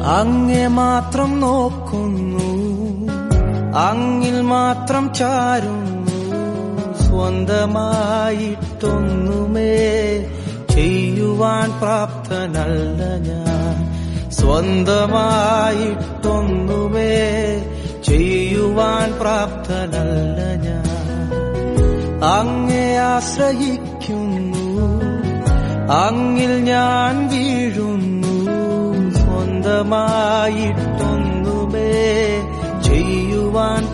അങ്ങെ മാത്രം നോക്കുന്നു അങ്ങിൽ മാത്രം ചാരുന്നു സ്വന്തമായിട്ടൊന്നുമേ ചെയ്യുവാൻ പ്രാപ്തനല്ല ഞാൻ സ്വന്തമായിട്ടൊന്നുമേ ചെയ്യുവാൻ പ്രാപ്തനല്ല ഞാൻ അങ്ങെ ആശ്രയിക്കുന്നു അങ്ങിൽ ഞാൻ വീഴുന്നു സ്വന്തമായിട്ടൊന്നുമേ ചെയ്യുവാൻ